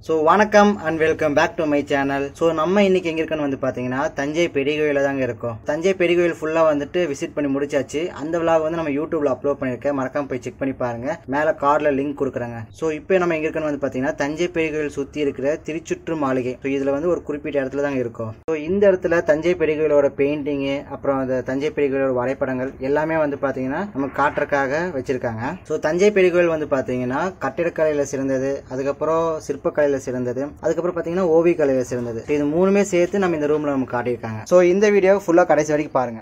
so வணக்கம் and welcome back to my channel so நம்ம இன்னைக்கு எங்க இருக்கோம்னு வந்து பாத்தீங்கன்னா தஞ்சை பெரிய கோயில தாங்க இருக்கோம் தஞ்சை பெரிய கோயில் ஃபுல்லா வந்துட்டு விசிட் பண்ணி முடிச்சாச்சு அந்த விழாக் வந்து நம்ம யூடியூப்ல அப்லோட் பண்ணிருக்கேன் மறக்காம போய் செக் பண்ணி பாருங்க மேல கார்ல லிங்க் கொடுக்குறாங்க ஸோ இப்போ நம்ம எங்க இருக்கோம்னு வந்து பாத்தீங்கன்னா தஞ்சை பெரிய கோயில் சுத்தி இருக்கிற திருச்சுற்று மாளிகை ஸோ இதுல வந்து ஒரு குறிப்பிட்ட இடத்துல தாங்க இருக்கும் ஸோ இந்த இடத்துல தஞ்சை பெரிய கோயிலோட பெயிண்டிங்கு அப்புறம் அந்த தஞ்சை பெரிய கோயிலோட வரைபடங்கள் எல்லாமே வந்து பாத்தீங்கன்னா நமக்கு காட்டுறதுக்காக வச்சிருக்காங்க ஸோ தஞ்சை பெரிய கோயில் வந்து பாத்தீங்கன்னா கட்டிடக்கலையில சிறந்தது அதுக்கப்புறம் சிற்பக்கலையில சிறந்தது அதுக்கப்புறம் பாத்தீங்கன்னா ஓவிய கலையில சிறந்தது So, இது மூணுமே சேர்த்து நம்ம இந்த ரூம்ல நம்ம காட்டியிருக்காங்க ஸோ இந்த வீடியோ ஃபுல்லா கடைசி வரைக்கும் பாருங்க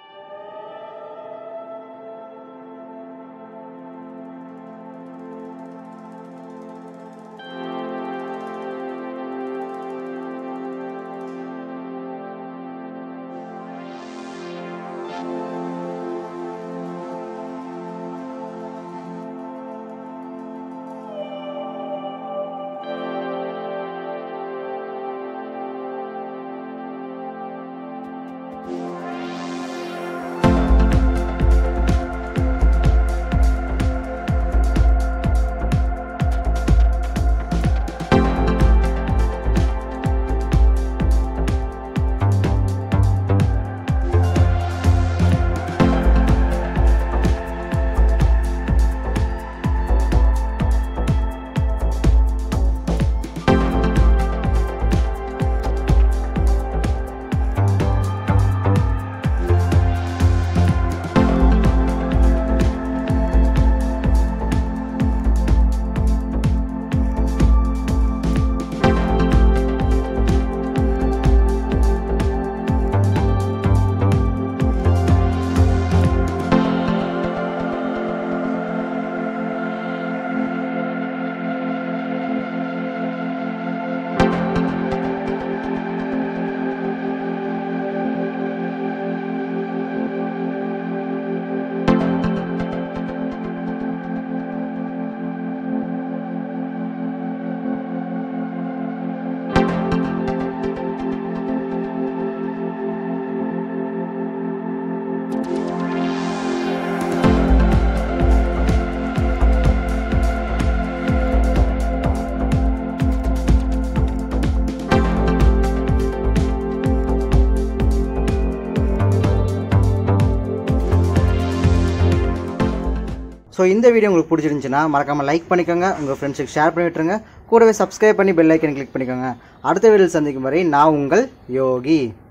ஸோ இந்த வீடியோ உங்களுக்கு பிடிச்சிருந்துச்சுன்னா மறக்காம லைக் பண்ணிக்கோங்க உங்கள் ஃப்ரெண்ட்ஸுக்கு ஷேர் பண்ணி விட்டுருங்க கூடவே சப்ஸ்கிரைப் பண்ணி பெல் ஐக்கன் கிளிக் பண்ணிக்கோங்க அடுத்த வீடியோவில் சந்திக்கும் வரை நான் உங்கள் யோகி